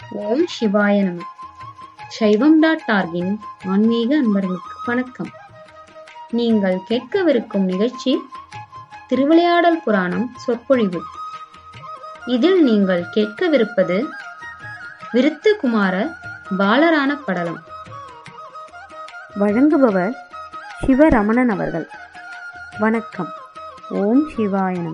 ஓம் சிவாய நம சைவம் டாட் டார்கின் ஆன்மீக அன்பர்களுக்கு வணக்கம் நீங்கள் கேட்கவிருக்கும் நிகழ்ச்சி திருவிளையாடல் புராணம் சொற்பொழிவு இதில் நீங்கள் கேட்கவிருப்பது விருத்து குமார பாலரான படலம் வழங்குபவர் சிவரமணன் அவர்கள் வணக்கம் ஓம் சிவாய நம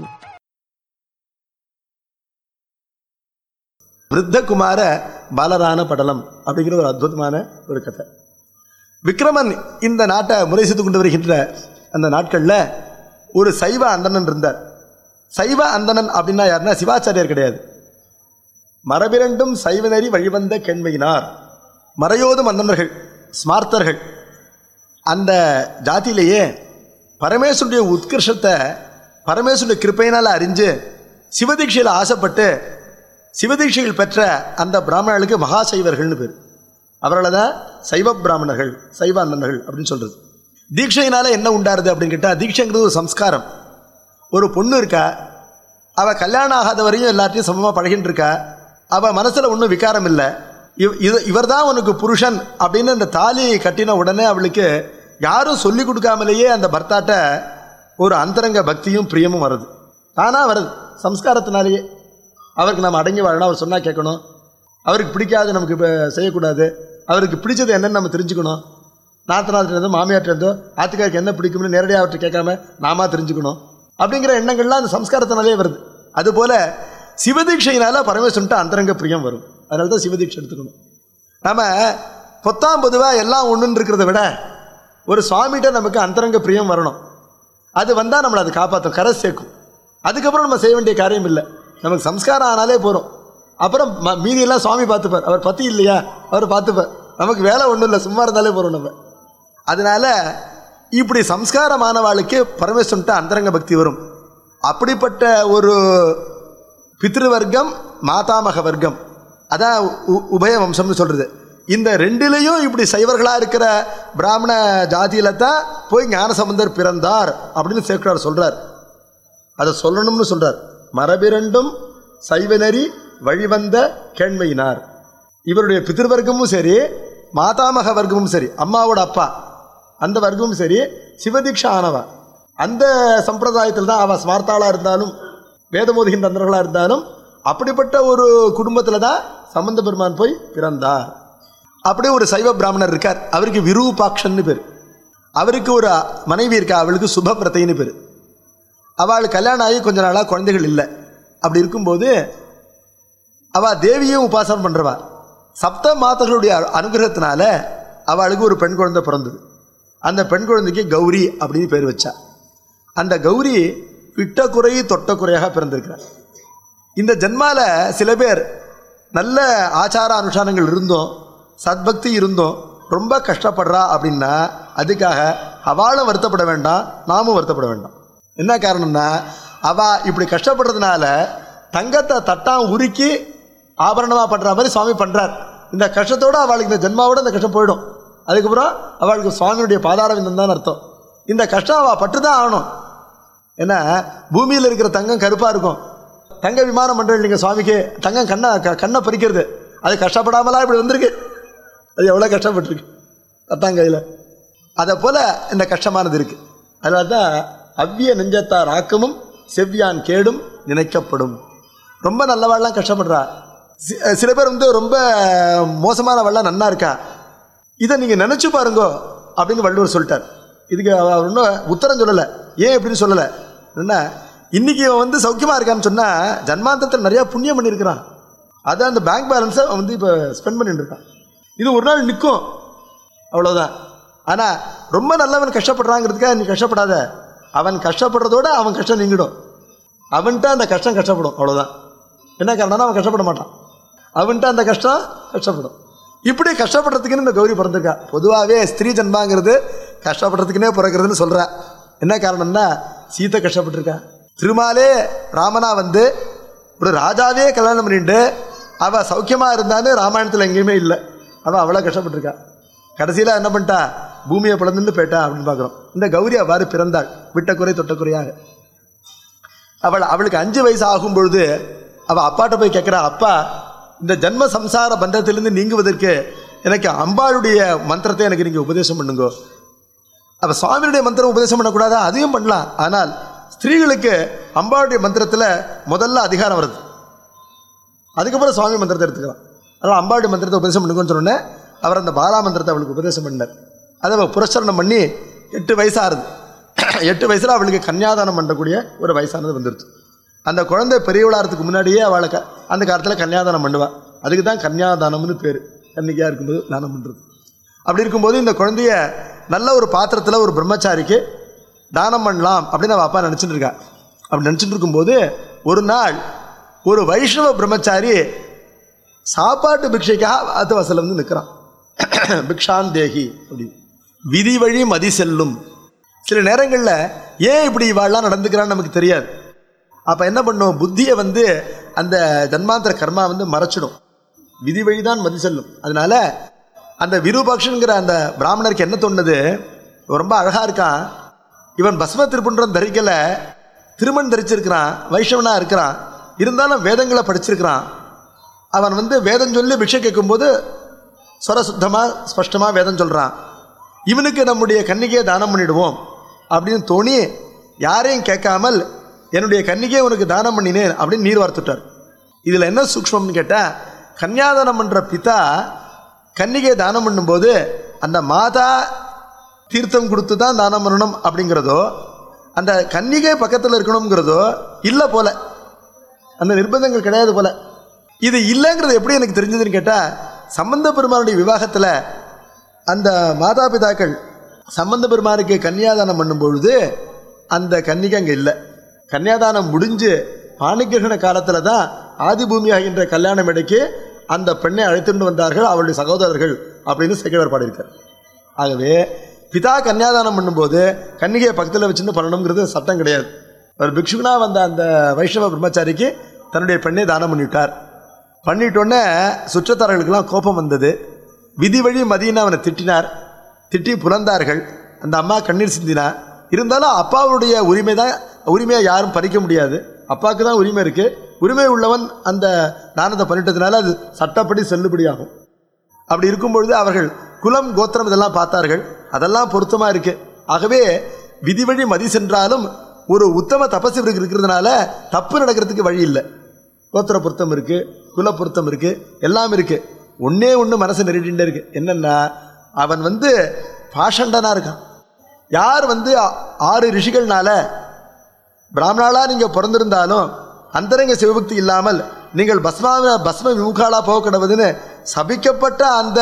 விருத்தகுமார பாலரான படலம் அப்படிங்கிற ஒரு அற்புதமான ஒரு கதை விக்ரமன் இந்த நாட்டை முறைசித்து கொண்டு வருகின்ற அந்த நாட்களில் ஒரு சைவ அந்தணன் இருந்தார் சைவ அந்தணன் அப்படின்னா யாருன்னா சிவாச்சாரியர் கிடையாது மரபிரண்டும் சைவநெறி வழிவந்த கெண்மையினார் மறையோதும் அந்தணர்கள் ஸ்மார்த்தர்கள் அந்த ஜாதியிலேயே பரமேஸ்வருடைய உத்கிருஷத்தை பரமேஸ்வருடைய கிருப்பையினால் அறிஞ்சு சிவதீட்சையில் ஆசைப்பட்டு சிவதீட்சைகள் பெற்ற அந்த பிராமணர்களுக்கு மகா சைவர்கள்னு பேர் அவர்களை தான் சைவ பிராமணர்கள் சைவ அந்தனர்கள் அப்படின்னு சொல்கிறது தீட்சையினால என்ன உண்டாருது அப்படின்னு கேட்டால் தீட்சைங்கிறது ஒரு சம்ஸ்காரம் ஒரு பொண்ணு இருக்கா அவள் கல்யாணம் ஆகாத வரையும் எல்லாத்தையும் சமமாக பழகின்னு இருக்கா அவள் மனசில் ஒன்றும் விகாரம் இல்லை இவ் இது இவர் தான் உனக்கு புருஷன் அப்படின்னு அந்த தாலி கட்டின உடனே அவளுக்கு யாரும் சொல்லி கொடுக்காமலேயே அந்த பர்த்தாட்ட ஒரு அந்தரங்க பக்தியும் பிரியமும் வருது தானாக வருது சம்ஸ்காரத்தினாலேயே அவருக்கு நம்ம அடங்கி வாழணும் அவர் சொன்னால் கேட்கணும் அவருக்கு பிடிக்காது நமக்கு இப்போ செய்யக்கூடாது அவருக்கு பிடிச்சது என்னன்னு நம்ம தெரிஞ்சுக்கணும் நாத்தனாத்திருந்தோ மாமியார்ட்டேருந்தோ ஆத்துக்காருக்கு என்ன பிடிக்கும்னு நேரடியாக அவர்கிட்ட கேட்காம நாம தெரிஞ்சுக்கணும் அப்படிங்கிற எண்ணங்கள்லாம் அந்த சம்ஸ்காரத்தினாலே வருது அதுபோல் சிவதீட்சையினால பரமேஸ்வரன்ட்டு அந்தரங்க பிரியம் வரும் அதனால தான் சிவதீட்சை எடுத்துக்கணும் நம்ம பொத்தாம் பொதுவாக எல்லாம் ஒன்றுன்னு இருக்கிறத விட ஒரு சுவாமிகிட்ட நமக்கு அந்தரங்க பிரியம் வரணும் அது வந்தால் நம்மளை அது காப்பாற்றும் கரை சேர்க்கும் அதுக்கப்புறம் நம்ம செய்ய வேண்டிய காரியம் இல்லை நமக்கு சம்ஸ்காரம் ஆனாலே போகிறோம் அப்புறம் ம- மீதியெல்லாம் சுவாமி பார்த்துப்பார் அவர் பத்தி இல்லையா அவர் பார்த்துப்பார் நமக்கு வேலை ஒன்றும் இல்லை சும்மா இருந்தாலே போகிறோம் நம்ம அதனால இப்படி சம்ஸ்காரமானவாளுக்கு பரமேஸ்வரன்ட்ட அந்தரங்க பக்தி வரும் அப்படிப்பட்ட ஒரு பித்ருவர்க்கம் மாதாமக வர்க்கம் அதான் உ- உபய வம்சம்னு சொல்கிறது இந்த ரெண்டிலையும் இப்படி சைவர்களாக இருக்கிற பிராமண ஜாதியில தான் போய் ஞானசம்பந்தர் பிறந்தார் அப்படின்னு சேக்கரார் சொல்கிறார் அதை சொல்லணும்னு சொல்றார் மரபிரண்டும் சைவநெறி வழிவந்த கேண்மையினார் இவருடைய பிதிர்வர்க்கமும் சரி மாதாமக வர்க்கமும் சரி அம்மாவோட அப்பா அந்த வர்க்கமும் சரி சிவதீட்சா ஆனவா அந்த சம்பிரதாயத்தில் தான் அவள் ஸ்மார்த்தாளாக இருந்தாலும் வேதமோதிகின்ற அந்தர்களாக இருந்தாலும் அப்படிப்பட்ட ஒரு குடும்பத்தில் தான் சம்பந்த பெருமான் போய் பிறந்தார் அப்படியே ஒரு சைவ பிராமணர் இருக்கார் அவருக்கு விரூபாக்ஷன்னு பேர் அவருக்கு ஒரு மனைவி இருக்கா அவளுக்கு சுபபிரத்தைன்னு பேர் அவள் கல்யாணம் ஆகி கொஞ்ச நாளாக குழந்தைகள் இல்லை அப்படி இருக்கும்போது அவள் தேவியும் உபாசனம் பண்ணுறவா சப்த மாதர்களுடைய அனு- அனுகிரகத்தினால அவளுக்கு ஒரு பெண் குழந்தை பிறந்தது அந்த பெண் குழந்தைக்கு கௌரி அப்படின்னு பேர் வச்சா அந்த கௌரி விட்ட குறை தொட்ட குறையாக பிறந்திருக்கிறார் இந்த ஜென்மால சில பேர் நல்ல ஆச்சார அனுஷ்டானங்கள் இருந்தோம் சத்பக்தி இருந்தோம் ரொம்ப கஷ்டப்படுறா அப்படின்னா அதுக்காக அவளும் வருத்தப்பட வேண்டாம் நாமும் வருத்தப்பட வேண்டாம் என்ன காரணம்னா அவ இப்படி கஷ்டப்படுறதுனால தங்கத்தை தட்டாம் உருக்கி ஆபரணமாக பண்ணுற மாதிரி சுவாமி பண்ணுறார் இந்த கஷ்டத்தோடு அவளுக்கு இந்த ஜென்மாவோட இந்த கஷ்டம் போயிடும் அதுக்கப்புறம் அவளுக்கு சுவாமியுடைய பாதாரவிந்தம் தான் அர்த்தம் இந்த கஷ்டம் அவள் பட்டு தான் ஆகணும் ஏன்னா பூமியில் இருக்கிற தங்கம் கருப்பாக இருக்கும் தங்க விமானம் பண்ணுறது இல்லைங்க சுவாமிக்கு தங்கம் கண்ணை க- கண்ணை பறிக்கிறது அது கஷ்டப்படாமலாம் இப்படி வந்திருக்கு அது எவ்வளோ கஷ்டப்பட்டிருக்கு தத்தாங்கையில் அதை போல் இந்த கஷ்டமானது இருக்குது அதனால தான் அவ்விய நெஞ்சத்தார் ஆக்கமும் செவ்வியான் கேடும் நினைக்கப்படும் ரொம்ப நல்லவாள்லாம் கஷ்டப்படுறா சி- சில பேர் வந்து ரொம்ப மோசமானவள்லாம் நன்னா இருக்கா இதை நீங்கள் நினச்சி பாருங்கோ அப்படின்னு வள்ளுவர் சொல்லிட்டார் இதுக்கு அவர் இன்னும் உத்தரம் சொல்லலை ஏன் எப்படின்னு சொல்லலை என்ன இன்னைக்கு இவன் வந்து சௌக்கியமாக இருக்கான்னு சொன்னால் ஜன்மாந்தத்தில் நிறையா புண்ணியம் பண்ணியிருக்கிறான் அதை அந்த பேங்க் பேலன்ஸை அவன் வந்து இப்போ ஸ்பெண்ட் பண்ணிட்டு இருக்கான் இது ஒரு நாள் நிற்கும் அவ்வளோதான் ஆனால் ரொம்ப நல்லவன் கஷ்டப்படுறாங்கிறதுக்காக நீ கஷ்டப்படாத அவன் கஷ்டப்படுறதோட அவன் கஷ்டம் நீங்கிடும் அவன்கிட்ட அந்த கஷ்டம் கஷ்டப்படும் அவ்வளோதான் என்ன காரணம்னா அவன் கஷ்டப்பட மாட்டான் அவன்கிட்ட அந்த கஷ்டம் கஷ்டப்படும் இப்படி கஷ்டப்படுறதுக்குன்னு இந்த கௌரி பிறந்திருக்கா பொதுவாகவே ஸ்திரீ ஜன்மாங்கிறது கஷ்டப்படுறதுக்குன்னே பிறக்கிறதுன்னு சொல்கிறா என்ன காரணம்னா சீத்தை கஷ்டப்பட்டிருக்கா திருமாலே ராமனா வந்து ஒரு ராஜாவே கல்யாணம் பண்ணிட்டு அவள் சௌக்கியமாக இருந்தான்னு ராமாயணத்தில் எங்கேயுமே இல்லை அவள் அவ்வளோ கஷ்டப்பட்டிருக்கா கடைசியில் என்ன பண்ணிட்டா பூமியை பிளந்துட்டு போயிட்டா அப்படின்னு பார்க்குறோம் இந்த கௌரி அவ்வாறு பிறந்தாள் விட்ட குறை தொட்ட குறையாக அவள் அவளுக்கு அஞ்சு வயசு ஆகும் பொழுது அவள் அப்பாட்ட போய் கேட்குறா அப்பா இந்த ஜன்ம சம்சார பந்தத்திலிருந்து நீங்குவதற்கு எனக்கு அம்பாளுடைய மந்திரத்தை எனக்கு நீங்கள் உபதேசம் பண்ணுங்க அப்போ சுவாமியுடைய மந்திரம் உபதேசம் பண்ணக்கூடாதா அதையும் பண்ணலாம் ஆனால் ஸ்திரீகளுக்கு அம்பாளுடைய மந்திரத்தில் முதல்ல அதிகாரம் வருது அதுக்கப்புறம் சுவாமி மந்திரத்தை எடுத்துக்கலாம் அதனால் அம்பாளுடைய மந்திரத்தை உபதேசம் பண்ணுங்கன்னு சொன்னோன்னே அவர் அந்த பாலா மந்திரத்தை அவளுக்கு உபதேசம் பண்ணார் அதை அவள் புரஸ்கரணம் பண்ணி எட்டு வயசாகுது எட்டு வயசில் அவளுக்கு கன்னியாதானம் பண்ணக்கூடிய ஒரு வயசானது வந்துருச்சு அந்த குழந்தை பெரியவளாகிறதுக்கு முன்னாடியே அவளை க அந்த காலத்தில் கன்னியாதானம் பண்ணுவாள் அதுக்கு தான் கன்னியாதானம்னு பேர் கன்னிக்கையாக இருக்கும்போது தானம் பண்ணுறது அப்படி இருக்கும்போது இந்த குழந்தைய நல்ல ஒரு பாத்திரத்தில் ஒரு பிரம்மச்சாரிக்கு தானம் பண்ணலாம் அப்படின்னு அவள் அப்பா நினச்சிட்டு இருக்கா அப்படி நினச்சிட்டு இருக்கும்போது ஒரு நாள் ஒரு வைஷ்ணவ பிரம்மச்சாரி சாப்பாட்டு பிக்ஷைக்காக ஆத்து வாசல்ல வந்து நிற்கிறான் பிக்ஷான் தேகி அப்படி விதி வழி மதி செல்லும் சில நேரங்களில் ஏன் இப்படி இவாள்லாம் நடந்துக்கிறான்னு நமக்கு தெரியாது அப்போ என்ன பண்ணும் புத்தியை வந்து அந்த ஜன்மாந்தர கர்மா வந்து மறைச்சிடும் விதி வழி தான் மதி செல்லும் அதனால அந்த விரூபாக்ஷனுங்கிற அந்த பிராமணருக்கு என்ன தோணுது இவன் ரொம்ப அழகாக இருக்கான் இவன் பஸ்ம திருப்புன்றம் தரிக்கல திருமண் தரிச்சிருக்கிறான் வைஷ்ணவனாக இருக்கிறான் இருந்தாலும் வேதங்களை படிச்சிருக்கிறான் அவன் வந்து வேதம் சொல்லி பிக்ஷை கேட்கும்போது ஸ்வரசுத்தமாக ஸ்பஷ்டமாக வேதம் சொல்கிறான் இவனுக்கு நம்முடைய கன்னிகையை தானம் பண்ணிடுவோம் அப்படின்னு தோணி யாரையும் கேட்காமல் என்னுடைய கன்னிகையை உனக்கு தானம் பண்ணினேன் அப்படின்னு நீர் வார்த்துட்டார் இதில் என்ன சூக்ஷ்மம்னு கேட்டால் கன்னியாதானம் பண்ணுற பிதா கன்னிகையை தானம் பண்ணும்போது அந்த மாதா தீர்த்தம் கொடுத்து தான் தானம் பண்ணணும் அப்படிங்கிறதோ அந்த கன்னிகை பக்கத்தில் இருக்கணுங்கிறதோ இல்லை போல அந்த நிர்பந்தங்கள் கிடையாது போல இது இல்லைங்கிறது எப்படி எனக்கு தெரிஞ்சதுன்னு கேட்டால் சம்பந்த பெருமானுடைய விவாகத்தில் அந்த மாதா பிதாக்கள் சம்பந்த பெருமானுக்கு கன்னியாதானம் பண்ணும்பொழுது அந்த கன்னிகை அங்கே இல்லை கன்னியாதானம் முடிஞ்சு பாணிகிரகண காலத்தில் தான் ஆதிபூமி ஆகின்ற கல்யாண மேடைக்கு அந்த பெண்ணை அழைத்துட்டு வந்தார்கள் அவளுடைய சகோதரர்கள் அப்படின்னு செகவர் பாடியிருக்கார் ஆகவே பிதா கன்னியாதானம் பண்ணும்போது கன்னிகையை பக்கத்தில் வச்சுன்னு பண்ணணுங்கிறது சட்டம் கிடையாது ஒரு பிக்ஷுனா வந்த அந்த வைஷ்ணவ பிரம்மச்சாரிக்கு தன்னுடைய பெண்ணை தானம் பண்ணிவிட்டார் பண்ணிட்டோன்னே சுற்றத்தார்களுக்கெல்லாம் கோபம் வந்தது விதி வழி மதியின்னு அவனை திட்டினார் திட்டி புலந்தார்கள் அந்த அம்மா கண்ணீர் சிந்தினா இருந்தாலும் அப்பாவுடைய உரிமை தான் உரிமையை யாரும் பறிக்க முடியாது அப்பாவுக்கு தான் உரிமை இருக்குது உரிமை உள்ளவன் அந்த தானத்தை பண்ணிட்டதுனால அது சட்டப்படி செல்லுபடியாகும் அப்படி இருக்கும் பொழுது அவர்கள் குலம் கோத்திரம் இதெல்லாம் பார்த்தார்கள் அதெல்லாம் பொருத்தமாக இருக்கு ஆகவே விதிவழி மதி சென்றாலும் ஒரு உத்தம தபசு இவருக்கு இருக்கிறதுனால தப்பு நடக்கிறதுக்கு வழி இல்லை கோத்திர பொருத்தம் இருக்கு குல பொருத்தம் இருக்கு எல்லாம் இருக்கு ஒன்னே ஒன்று மனசு நெருடிண்டே இருக்கு என்னன்னா அவன் வந்து பாஷண்டனா இருக்கான் யார் வந்து ஆ- ஆறு ரிஷிகள்னால பிராமணாலா நீங்கள் பிறந்திருந்தாலும் அந்தரங்க சிவபக்தி இல்லாமல் நீங்கள் பஸ்மா பஸ்ம விமுகாலா போக கிடவுதுன்னு சபிக்கப்பட்ட அந்த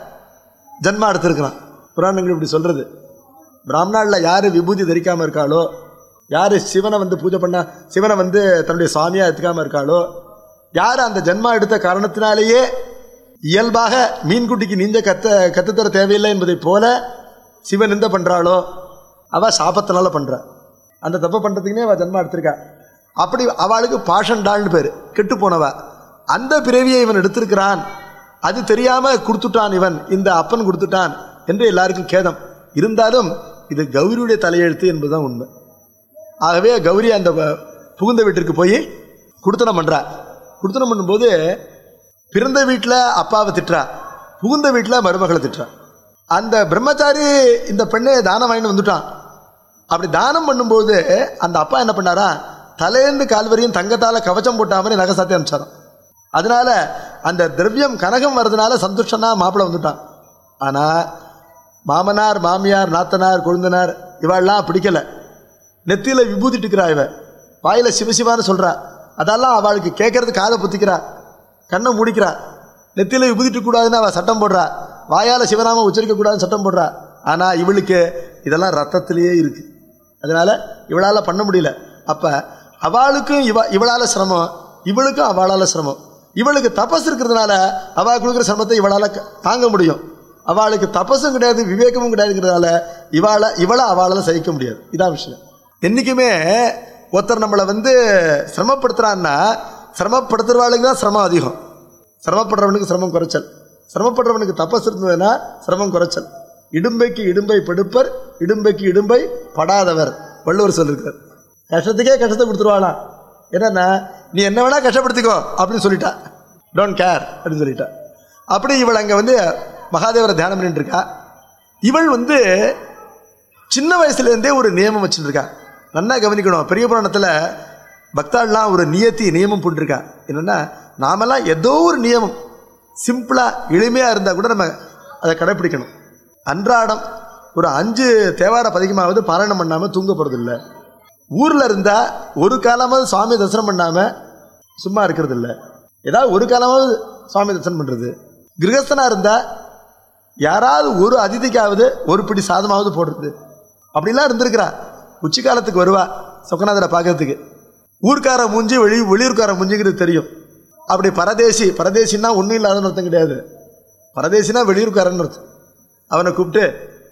ஜன்மா எடுத்திருக்கிறான் புராணங்கள் இப்படி சொல்கிறது பிராமணாளில் யார் விபூதி தரிக்காமல் இருக்காளோ யார் சிவனை வந்து பூஜை பண்ண சிவனை வந்து தன்னுடைய சுவாமியாக எடுத்துக்காமல் இருக்காளோ யார் அந்த ஜென்மா எடுத்த காரணத்தினாலேயே இயல்பாக மீன்குட்டிக்கு நீந்த கத்த கத்துத்தர தேவையில்லை என்பதைப் போல சிவன் நிந்த பண்ணுறாளோ அவள் சாபத்தினால பண்ணுறா அந்த தப்பை பண்ணுறதுக்குனே அவள் ஜென்மா எடுத்திருக்கா அப்படி அவளுக்கு பாஷண்டாள்னு பேர் கெட்டு போனவ அந்த பிறவியை இவன் எடுத்திருக்கிறான் அது தெரியாம கொடுத்துட்டான் இவன் இந்த அப்பன் கொடுத்துட்டான் என்று எல்லாருக்கும் கேதம் இருந்தாலும் இது கௌரியுடைய தலையெழுத்து என்பதுதான் உண்மை ஆகவே கௌரி அந்த வ- புகுந்த வீட்டிற்கு போய் குடுத்தனம் பண்றா குடுத்தனம் பண்ணும்போது பிறந்த வீட்டில் அப்பாவை திட்டுறா புகுந்த வீட்டில் மருமகளை திட்டுறா அந்த பிரம்மச்சாரி இந்த பெண்ணை தானம் வாங்கிட்டு வந்துட்டான் அப்படி தானம் பண்ணும்போது அந்த அப்பா என்ன பண்ணாரா தலையிருந்து கால் வரையும் தங்கத்தால் கவச்சம் போட்டா மாதிரி நகை சாத்தி அனுப்பிச்சாராம் அதனால அந்த திரவியம் கனகம் வர்றதுனால சந்துஷ்டனா மாப்பிள்ளை வந்துட்டான் ஆனால் மாமனார் மாமியார் நாத்தனார் கொழுந்தனார் இவாள்லாம் பிடிக்கல நெத்தியில விபூதிட்டுக்கிறா இவ வாயில சிவசிவான்னு சொல்றா அதெல்லாம் அவளுக்கு கேட்கறது காதை புத்திக்கிறா கண்ணை மூடிக்கிறா நெத்தியில விபூதிட்டு கூடாதுன்னு அவள் சட்டம் போடுறா வாயால சிவநாமம் உச்சரிக்க கூடாதுன்னு சட்டம் போடுறா ஆனா இவளுக்கு இதெல்லாம் ரத்தத்திலேயே இருக்கு அதனால இவளால பண்ண முடியல அப்ப அவளுக்கும் இவ இவளால சிரமம் இவளுக்கும் அவளால சிரமம் இவளுக்கு தபஸ் இருக்கிறதுனால அவ கொடுக்குற சிரமத்தை இவளால க- தாங்க முடியும் அவளுக்கு தபஸும் கிடையாது விவேகமும் கிடையாதுங்கிறதால இவாளை இவளை அவளால் சகிக்க முடியாது இதான் விஷயம் என்றைக்குமே ஒருத்தர் நம்மளை வந்து சிரமப்படுத்துறான்னா சிரமப்படுத்துறவாளுக்கு தான் சிரமம் அதிகம் சிரமப்படுறவனுக்கு சிரமம் குறைச்சல் சிரமப்படுறவனுக்கு தபஸ் இருந்ததுன்னா சிரமம் குறைச்சல் இடும்பைக்கு இடும்பை படுப்பர் இடும்பைக்கு இடும்பை படாதவர் வள்ளுவர் சொல்லியிருக்கார் கஷ்டத்துக்கே கஷ்டத்தை கொடுத்துருவாளாம் என்னன்னா நீ என்ன வேணா கஷ்டப்படுத்திக்கோ அப்படின்னு சொல்லிட்டா டோன்ட் கேர் அப்படின்னு சொல்லிட்டா அப்படி இவள் அங்கே வந்து மகாதேவரை தியானம் பண்ணிட்டு இருக்கா இவள் வந்து சின்ன வயசுலேருந்தே ஒரு நியமம் வச்சுருக்கா நல்லா கவனிக்கணும் பெரிய புராணத்தில் பக்தாள்லாம் ஒரு நியத்தி நியமம் போட்டிருக்கா என்னென்னா நாமெல்லாம் ஏதோ ஒரு நியமம் சிம்பிளாக எளிமையாக இருந்தால் கூட நம்ம அதை கடைப்பிடிக்கணும் அன்றாடம் ஒரு அஞ்சு தேவார பதிகமாவது பாராயணம் பண்ணாமல் தூங்க போகிறதில்ல ஊரில் இருந்தால் ஒரு காலமாவது சுவாமி தரிசனம் பண்ணாமல் சும்மா இருக்கிறது இல்லை ஏதாவது ஒரு காலமாவது சுவாமி தரிசனம் பண்ணுறது கிரகஸ்தனாக இருந்தால் யாராவது ஒரு அதிதிக்காவது ஒரு பிடி சாதமாவது போடுறது அப்படிலாம் இருந்திருக்கிறா உச்சி காலத்துக்கு வருவா சொக்கநாதரை பார்க்கறதுக்கு ஊர்க்கார மூஞ்சி வெளி வெளியூர்க்கார மூஞ்சிங்கிறது தெரியும் அப்படி பரதேசி பரதேசின்னா ஒன்றும் இல்லாதன்னு அர்த்தம் கிடையாது பரதேசினா வெளியூர்க்காரன்னு அர்த்தம் அவனை கூப்பிட்டு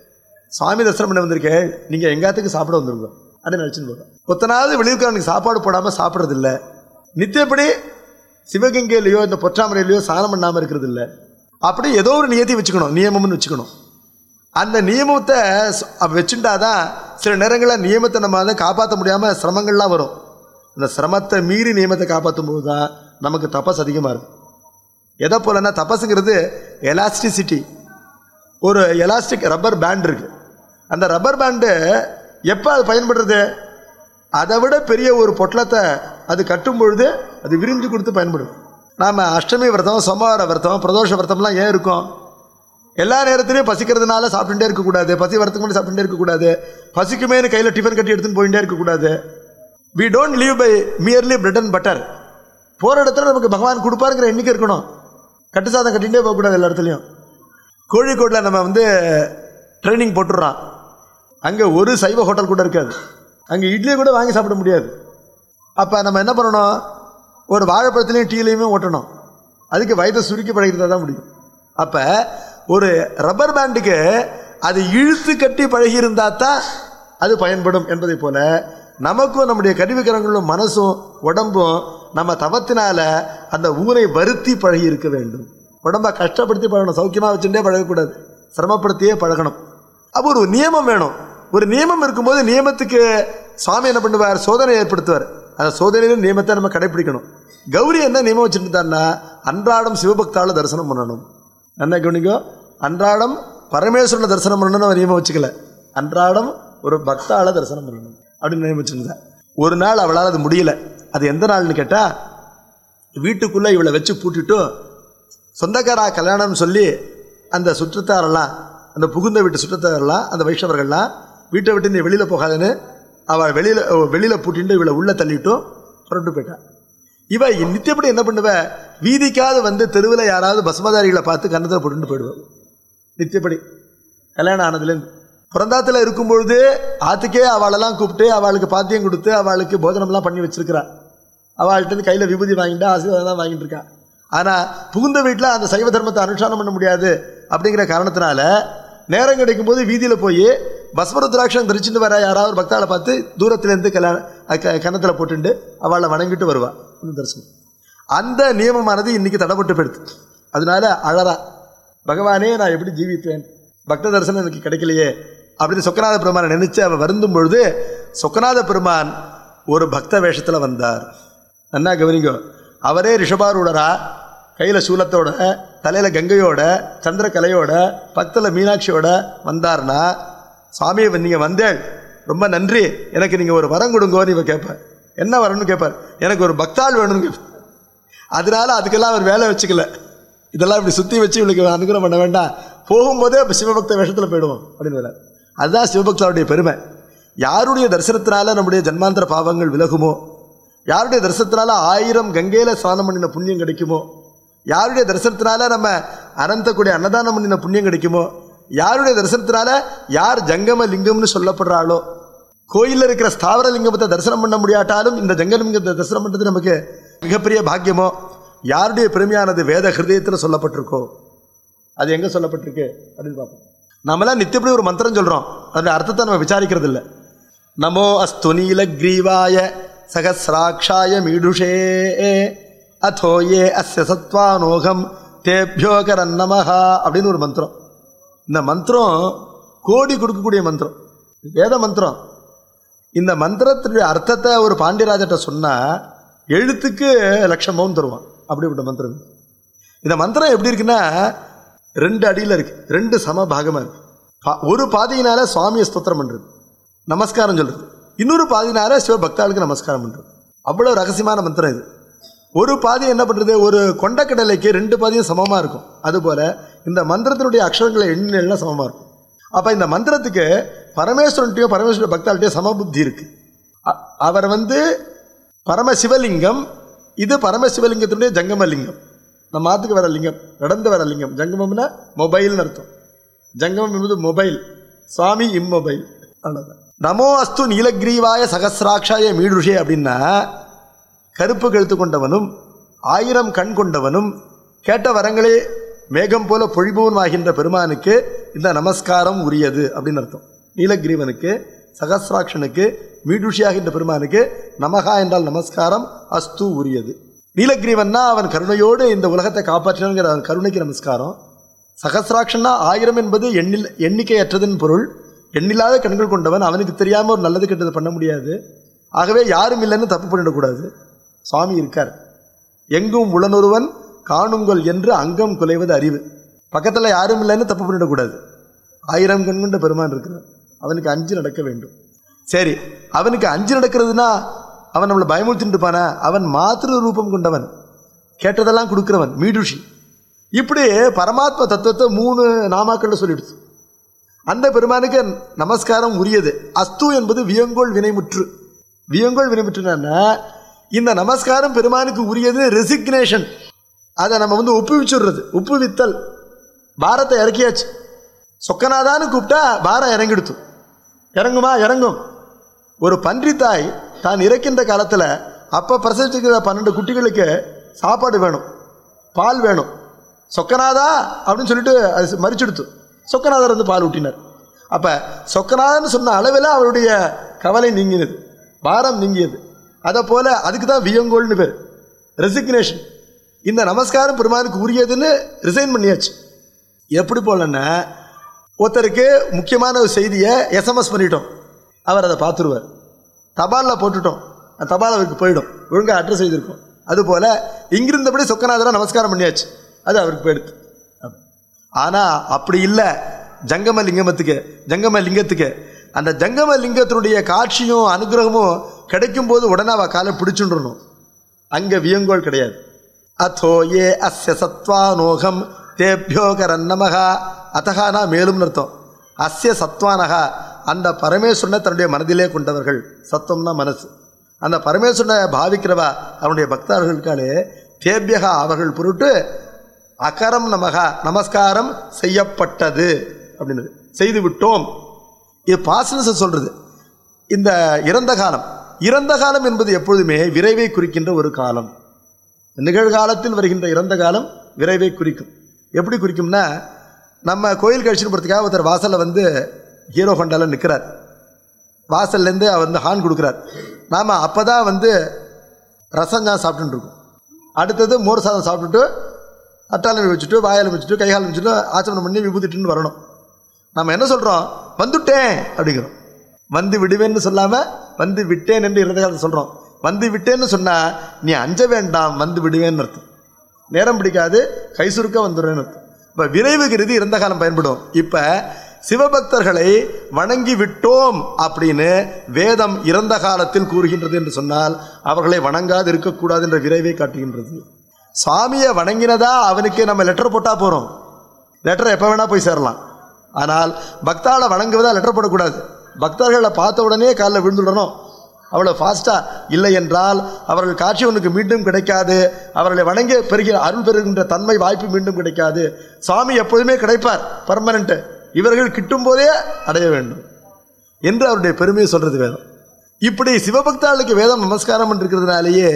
சுவாமி தரிசனம் பண்ண வந்திருக்கேன் நீங்கள் எங்காத்துக்கு சாப்பிட வந்துருங்க அப்படின்னு நினச்சின்னு போகிறோம் ஒத்தனாவது வெளியூர்காரனுக்கு சாப்பாடு போடாமல் சாப்பிட்றதில்ல நித்தியப்படி சிவகங்கையிலையோ இந்த பொற்றாமரையிலையோ சாணம் பண்ணாமல் இருக்கிறது இல்லை அப்படி ஏதோ ஒரு நியத்தி வச்சுக்கணும் நியமம்னு வச்சுக்கணும் அந்த நியமத்தை ச- அப்ப வச்சுட்டாதான் சில நேரங்களில் நியமத்தை நம்ம அதை காப்பாற்ற முடியாமல் சிரமங்கள்லாம் வரும் அந்த சிரமத்தை மீறி நியமத்தை காப்பாற்றும் போது தான் நமக்கு தபஸ் அதிகமாக இருக்கும் எதை போலன்னா தபஸுங்கிறது எலாஸ்டிசிட்டி ஒரு எலாஸ்டிக் ரப்பர் பேண்ட் இருக்கு அந்த ரப்பர் பேண்டு எப்போ அது பயன்படுறது அதை விட பெரிய ஒரு பொட்டலத்தை அது கட்டும் பொழுது அது விரிஞ்சு கொடுத்து பயன்படும் நாம் அஷ்டமி விரதம் சோமவார விரதம் பிரதோஷ விரதம்லாம் ஏன் இருக்கும் எல்லா நேரத்திலையும் பசிக்கிறதுனால சாப்பிட்டுட்டே இருக்கக்கூடாது பசி வரத்துக்கு முன்னாடி சாப்பிட்டுட்டே இருக்கக்கூடாது பசிக்குமேனு கையில் டிஃபன் கட்டி எடுத்துன்னு போயிட்டே இருக்கக்கூடாது we don't live by merely bread and butter போகிற இடத்துல நமக்கு பகவான் கொடுப்பாருங்கிற எண்ணிக்கை இருக்கணும் கட்டு சாதம் கட்டிகிட்டே போகக்கூடாது எல்லா இடத்துலையும் கோழிக்கோட்டில் நம்ம வந்து ட்ரைனிங் போட்டுடுறான் அங்கே ஒரு சைவ ஹோட்டல் கூட இருக்காது அங்கே இட்லி கூட வாங்கி சாப்பிட முடியாது அப்போ நம்ம என்ன பண்ணணும் ஒரு வாழைப்பழத்துலேயும் டீலையுமே ஓட்டணும் அதுக்கு வயதை சுருக்கி பழகிறதா தான் முடியும் அப்போ ஒரு ரப்பர் பேண்டுக்கு அது இழுத்து கட்டி பழகியிருந்தா தான் அது பயன்படும் என்பதை போல நமக்கும் நம்முடைய கருவிக்கரங்களும் மனசும் உடம்பும் நம்ம தவத்தினால அந்த ஊரை வருத்தி பழகி இருக்க வேண்டும் உடம்ப கஷ்டப்படுத்தி பழகணும் சௌக்கியமாக வச்சுட்டே பழகக்கூடாது சிரமப்படுத்தியே பழகணும் அப்போ ஒரு நியமம் வேணும் ஒரு நியமம் இருக்கும்போது நியமத்துக்கு சுவாமி என்ன பண்ணுவார் சோதனை ஏற்படுத்துவார் அந்த சோதனையிலும் நியமத்தை நம்ம கடைப்பிடிக்கணும் கௌரி என்ன நியமம் வச்சுருந்தாருன்னா அன்றாடம் சிவபக்தால தரிசனம் பண்ணணும் என்ன கவனிக்கோ அன்றாடம் பரமேஸ்வரனை தரிசனம் பண்ணணும்னு அவன் நியமம் வச்சுக்கல அன்றாடம் ஒரு பக்தால தரிசனம் பண்ணணும் அப்படின்னு நியமம் வச்சுருந்தா ஒரு நாள் அவளால் அது முடியல அது எந்த நாள்னு கேட்டால் வீட்டுக்குள்ளே இவளை வச்சு பூட்டிட்டு சொந்தக்காரா கல்யாணம்னு சொல்லி அந்த சுற்றத்தாரெல்லாம் அந்த புகுந்த வீட்டு சுற்றத்தாரெல்லாம் அந்த வைஷ்ணவர்கள்லாம் வீட்டை விட்டு நீ வெளியில் போகாதுன்னு அவள் வெளியில் வெளியில் பூட்டிட்டு இவளை உள்ளே தள்ளிட்டும் புறட்டு போயிட்டான் இவ நித்தியப்படி என்ன பண்ணுவ வீதிக்காவது வந்து தெருவில் யாராவது பஸ்மதாரிகளை பார்த்து கன்னத்தில் போட்டுட்டு போயிடுவாள் நித்தியப்படி கல்யாணம் ஆனதுலேருந்து பிறந்தாத்தில் இருக்கும்பொழுது ஆத்துக்கே அவளெல்லாம் கூப்பிட்டு அவளுக்கு பாத்தியம் கொடுத்து அவளுக்கு போஜனம்லாம் பண்ணி வச்சிருக்கிறா அவள்கிட்ட இருந்து கையில் விபூதி வாங்கிட்டு ஆசீர்வாதம் தான் வாங்கிட்டு இருக்கா ஆனால் புகுந்த வீட்டில் அந்த சைவ தர்மத்தை அனுஷ்டானம் பண்ண முடியாது அப்படிங்கிற காரணத்தினால நேரம் கிடைக்கும் போது வீதியில் போய் பஸ்மருத்ராட்சம் தரிச்சுட்டு வர யாராவது ஒரு பக்தாளை பார்த்து தூரத்துலேருந்து கல்யாணம் கன்னத்தில் போட்டுண்டு அவளை வணங்கிட்டு வருவா இந்த தரிசனம் அந்த நியமமானது இன்னைக்கு தடைப்பட்டு போயிடுது அதனால அழறா பகவானே நான் எப்படி ஜீவிப்பேன் பக்த தரிசனம் எனக்கு கிடைக்கலையே அப்படின்னு சொக்கநாத பெருமானை நினைச்சு அவன் வருந்தும் பொழுது சொக்கநாத பெருமான் ஒரு பக்த வேஷத்தில் வந்தார் நன்னா கவனிங்கோ அவரே ரிஷபாரூடரா கையில் சூலத்தோட தலையில் கங்கையோட சந்திரகலையோட பக்கத்தில் மீனாட்சியோட வந்தார்னா சுவாமி நீங்கள் வந்தேள் ரொம்ப நன்றி எனக்கு நீங்கள் ஒரு வரம் கொடுங்கோன்னு இவன் கேட்பார் என்ன வரணும்னு கேட்பார் எனக்கு ஒரு பக்தாள் வேணும்னு கேட்பார் அதனால அதுக்கெல்லாம் அவர் வேலை வச்சுக்கல இதெல்லாம் இப்படி சுற்றி வச்சு இவளுக்கு அனுகிரகம் பண்ண வேண்டாம் போகும்போதே இப்போ சிவபக்த வேஷத்தில் போயிடுவோம் அப்படின்னு வர்றார். அதுதான் சிவபக்தாவுடைய பெருமை யாருடைய தரிசனத்தினால நம்முடைய ஜன்மாந்தர பாவங்கள் விலகுமோ யாருடைய தரிசனத்தினால ஆயிரம் கங்கையில ஸ்நானம் பண்ணின புண்ணியம் கிடைக்குமோ யாருடைய தரிசனத்தினால நம்ம அனந்தக்கூடிய அன்னதானம் பண்ணின புண்ணியம் கிடைக்குமோ யாருடைய தரிசனத்தினால யார் ஜங்கம லிங்கம்னு சொல்லப்படுறாளோ கோயிலில் இருக்கிற ஸ்தாவர லிங்கத்தை தரிசனம் பண்ண முடியாட்டாலும் இந்த ஜங்கலிங்கத்தை தரிசனம் பண்ணுறது நமக்கு மிகப்பெரிய பாக்கியமோ யாருடைய பெருமையானது வேத ஹிருதயத்தில் சொல்லப்பட்டிருக்கோ அது எங்கே சொல்லப்பட்டிருக்கு அப்படின்னு பார்ப்போம் நம்மளாம் நித்தியப்படி ஒரு மந்திரம் சொல்கிறோம் அதோட அர்த்தத்தை நம்ம விசாரிக்கிறது இல்லை நமோ அஸ்து நீலக்ரீவாய சகசிராட்சாய மீடுஷே அதோ ஏ அஸ்ய சத்வானோகம் தேபியோகரன் நமஹா அப்படின்னு ஒரு மந்திரம் இந்த மந்திரம் கோடி கொடுக்கக்கூடிய மந்திரம் வேத மந்திரம் இந்த மந்திரத்துடைய அர்த்தத்தை ஒரு பாண்டியராஜட்ட சொன்னால் எழுத்துக்கு லட்சம் பவுன் தருவான் அப்படிப்பட்ட மந்திரம் இந்த மந்திரம் எப்படி இருக்குன்னா ரெண்டு அடியில் இருக்கு ரெண்டு சம பாகமாக இருக்கு பா- ஒரு பாதியினால சுவாமியை ஸ்தோத்திரம் பண்றது நமஸ்காரம் சொல்றது இன்னொரு பாதியினால சிவபக்தாளுக்கு நமஸ்காரம் பண்றது அவ்வளோ ரகசியமான மந்திரம் இது ஒரு பாதி என்ன பண்றது ஒரு கொண்டக்கடலைக்கு ரெண்டு பாதியும் சமமாக இருக்கும் அதுபோல இந்த மந்திரத்தினுடைய அக்ஷரங்களை எண்ணிலாம் சமமாக இருக்கும் அப்போ இந்த மந்திரத்துக்கு பரமேஸ்வரன்ட்டையும் பரமேஸ்வர பக்தாள்கிட்டையும் சமபுத்தி இருக்கு அ- அவர் வந்து பரமசிவலிங்கம் இது பரமசிவலிங்கத்தினுடைய ஜங்கமலிங்கம் நம்ம மாத்துக்கு வர லிங்கம் நடந்து வர லிங்கம் ஜங்கமம்னா மொபைல்னு அர்த்தம் ஜங்கமம் என்பது மொபைல் சுவாமி இம்மொபைல் அவ்வளோதான் நமோ அஸ்து நீலகிரீவாய சகசிராட்சாய மீடுஷே அப்படின்னா கருப்பு கழுத்து கொண்டவனும் ஆயிரம் கண் கொண்டவனும் கேட்ட வரங்களே மேகம் போல பொழிபவனுமாகின்ற பெருமானுக்கு இந்த நமஸ்காரம் உரியது அப்படின்னு அர்த்தம் நீலகிரீவனுக்கு சகசிராட்சனுக்கு மீடுஷியாகின்ற பெருமானுக்கு நமகா என்றால் நமஸ்காரம் அஸ்து உரியது நீலகிரீவன்னா அவன் கருணையோடு இந்த உலகத்தை காப்பாற்றினாங்கிற அவன் கருணைக்கு நமஸ்காரம் சகசிராட்சன்னா ஆயிரம் என்பது எண்ணில் எண்ணிக்கையற்றதன் பொருள் எண்ணில்லாத கண்கள் கொண்டவன் அவனுக்கு தெரியாமல் ஒரு நல்லது கெட்டது பண்ண முடியாது ஆகவே யாரும் இல்லைன்னு தப்பு பண்ணிடக்கூடாது சுவாமி இருக்கார் எங்கும் உளனொருவன் காணுங்கொள் என்று அங்கம் குலைவது அறிவு பக்கத்தில் யாரும் இல்லைன்னு தப்பு பண்ணிடக்கூடாது ஆயிரம் கண் கொண்ட பெருமான் இருக்கிறார் அவனுக்கு அஞ்சு நடக்க வேண்டும் சரி அவனுக்கு அஞ்சு நடக்கிறதுனா அவன் நம்மளை பயமுறுத்திட்டு இருப்பானா அவன் மாத்திரு ரூபம் கொண்டவன் கேட்டதெல்லாம் கொடுக்கிறவன் மீடுஷி இப்படி பரமாத்ம தத்துவத்தை மூணு நாமாக்கள்ல சொல்லிடுச்சு அந்த பெருமானுக்கு நமஸ்காரம் உரியது அஸ்து என்பது வியங்கோள் வினைமுற்று வியங்கோள் வினைமுற்றுனா இந்த நமஸ்காரம் பெருமானுக்கு உரியது ரெசிக்னேஷன் அதை நம்ம வந்து ஒப்புவிச்சுடுறது ஒப்புவித்தல் பாரத்தை இறக்கியாச்சு சொக்கநாதான்னு கூப்பிட்டா பாரம் இறங்கிடுத்து இறங்குமா இறங்கும் ஒரு பன்றி தாய் தான் இறக்கின்ற காலத்தில் அப்போ பிரசவிச்சிருக்கிற பன்னெண்டு குட்டிகளுக்கு சாப்பாடு வேணும் பால் வேணும் சொக்கநாதா அப்படின்னு சொல்லிட்டு அது மறிச்செடுத்து சொக்கநாதர் வந்து பால் ஊட்டினார் அப்போ சொக்கநாதன்னு சொன்ன அளவில் அவருடைய கவலை நீங்கினது பாரம் நீங்கியது அதை போல அதுக்கு தான் வியங்கோல்னு பேர் ரெசிக்னேஷன் இந்த நமஸ்காரம் பெருமானுக்கு உரியதுன்னு ரிசைன் பண்ணியாச்சு எப்படி போலன்னா ஒருத்தருக்கு முக்கியமான ஒரு செய்தியை எஸ்எம்எஸ் பண்ணிட்டோம் அவர் அதை பார்த்துருவார் தபாலில் போட்டுட்டோம் அந்த தபால் அவருக்கு போயிடும் ஒழுங்காக அட்ரஸ் எழுதியிருக்கோம் அதுபோல் இங்கிருந்தபடி சொக்கநாதரை நமஸ்காரம் பண்ணியாச்சு அது அவருக்கு போயிடுது ஆனால் அப்படி இல்லை ஜங்கம லிங்கமத்துக்கு ஜங்கம லிங்கத்துக்கு அந்த ஜங்கம லிங்கத்தினுடைய காட்சியும் அனுகிரகமும் கிடைக்கும் போது உடனே அவ காலை பிடிச்சுன்றணும் அங்கே வியங்கோல் கிடையாது அத்தோ ஏ அஸ்ய சத்வானோகம் தேப்யோ கரன்னமகா அத்தகானா மேலும் அர்த்தம் அஸ்ய சத்வானகா அந்த பரமேஸ்வரனை தன்னுடைய மனதிலே கொண்டவர்கள் சத்துவம்னா மனசு அந்த பரமேஸ்வரனை பாவிக்கிறவா அவனுடைய பக்தர்களுக்காலே தேபியகா அவர்கள் பொருட்டு அகரம் நமகா நமஸ்காரம் செய்யப்பட்டது அப்படின்னு செய்து விட்டோம் இது பாசனஸ் சொல்றது இந்த இறந்த காலம் இறந்த காலம் என்பது எப்பொழுதுமே விரைவை குறிக்கின்ற ஒரு காலம் நிகழ்காலத்தில் வருகின்ற இறந்த காலம் விரைவை குறிக்கும் எப்படி குறிக்கும்னா நம்ம கோயில் கழிச்சுன்னு போகிறதுக்காக ஒருத்தர் வாசலில் வந்து ஹீரோ ஹோண்டாவில் நிற்கிறார் வாசல்லேருந்து அவர் வந்து ஹார்ன் கொடுக்குறார் நாம் அப்போ தான் வந்து ரசம் தான் சாப்பிட்டுட்டு இருக்கோம் அடுத்தது மோர் சாதம் சாப்பிட்டுட்டு அட்டாளம் வச்சுட்டு வாயால் வச்சுட்டு கைகாலம் வச்சுட்டு ஆச்சமனம் பண்ணி விபூதிட்டுன்னு வரணும் நம்ம என்ன சொல்கிறோம் வந்துட்டேன் அப்படிங்கிறோம் வந்து விடுவேன்னு சொல்லாமல் வந்து விட்டேன் என்று இறந்த காலத்தில் சொல்கிறோம் வந்து விட்டேன்னு சொன்னால் நீ அஞ்ச வேண்டாம் வந்து விடுவேன்னு அர்த்தம் நேரம் பிடிக்காது கை சுருக்க வந்துடுறேன்னு அர்த்தம் இப்போ விரைவு கருதி இறந்த காலம் பயன்படும் இப்போ சிவபக்தர்களை வணங்கி விட்டோம் அப்படின்னு வேதம் இறந்த காலத்தில் கூறுகின்றது என்று சொன்னால் அவர்களை வணங்காது இருக்கக்கூடாது என்ற விரைவை காட்டுகின்றது சுவாமியை வணங்கினதா அவனுக்கு நம்ம லெட்டர் போட்டால் போகிறோம் லெட்டர் எப்போ வேணால் போய் சேரலாம் ஆனால் பக்தாளை வணங்குவதா லெட்டர் போடக்கூடாது பக்தர்களை பார்த்த உடனே காலில் விழுந்துடணும் அவ்வளோ ஃபாஸ்ட்டாக இல்லை என்றால் அவர்கள் காட்சி உனக்கு மீண்டும் கிடைக்காது அவர்களை வணங்கி பெருகிற அருள் பெறுகின்ற தன்மை வாய்ப்பு மீண்டும் கிடைக்காது சுவாமி எப்போதுமே கிடைப்பார் பர்மனண்ட்டு இவர்கள் கிட்டும் போதே அடைய வேண்டும் என்று அவருடைய பெருமையை சொல்றது வேதம் இப்படி சிவபக்தாளுக்கு வேதம் நமஸ்காரம் இருக்கிறதுனாலேயே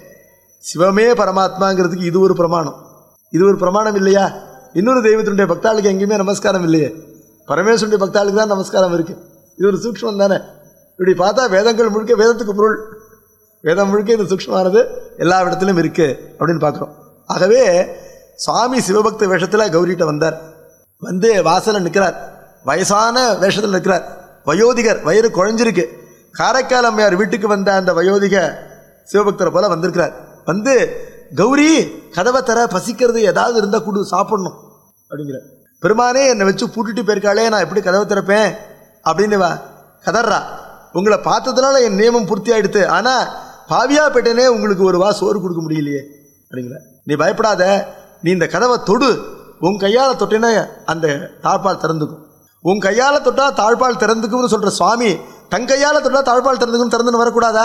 சிவமே பரமாத்மாங்கிறதுக்கு இது ஒரு பிரமாணம் இது ஒரு பிரமாணம் இல்லையா இன்னொரு தெய்வத்தினுடைய பக்தாளுக்கு எங்கேயுமே நமஸ்காரம் இல்லையே பரமேஸ்வருடைய பக்தாளுக்கு தான் நமஸ்காரம் இருக்கு இது ஒரு சூக்ஷ்மம் தானே இப்படி பார்த்தா வேதங்கள் முழுக்க வேதத்துக்கு பொருள் வேதம் முழுக்க இது சூக்ஷ்மமானது எல்லா இடத்திலும் இருக்கு அப்படின்னு பார்க்குறோம் ஆகவே சுவாமி சிவபக்த வேஷத்தில் கௌரிகிட்ட வந்தார் வந்து வாசலில் நிற்கிறார் வயசான வேஷத்தில் நிற்கிறார் வயோதிகர் வயிறு குழஞ்சிருக்கு காரைக்கால் அம்மையார் வீட்டுக்கு வந்த அந்த வயோதிக சிவபக்தரை போல வந்திருக்கிறார் வந்து கௌரி கதவை தர பசிக்கிறது ஏதாவது இருந்தால் கொடு சாப்பிடணும் அப்படிங்கிற பெருமானே என்னை வச்சு பூட்டிட்டு போயிருக்காளே நான் எப்படி கதவை திறப்பேன் அப்படின்னு வா கதறா உங்களை பார்த்ததுனால என் நியமம் பூர்த்தி ஆயிடுத்து ஆனால் பாவியா போயிட்டேனே உங்களுக்கு ஒரு வா சோறு கொடுக்க முடியலையே அப்படிங்கிற நீ பயப்படாத நீ இந்த கதவை தொடு உன் கையால் தொட்டேன்னா அந்த தாழ்பால் திறந்துக்கும் உன் கையால் தொட்டா தாழ்பால் திறந்துக்கும்னு சொல்கிற சுவாமி தன் கையால் தொட்டா தாழ்பால் திறந்துக்கும் திறந்துன்னு வரக்கூடாதா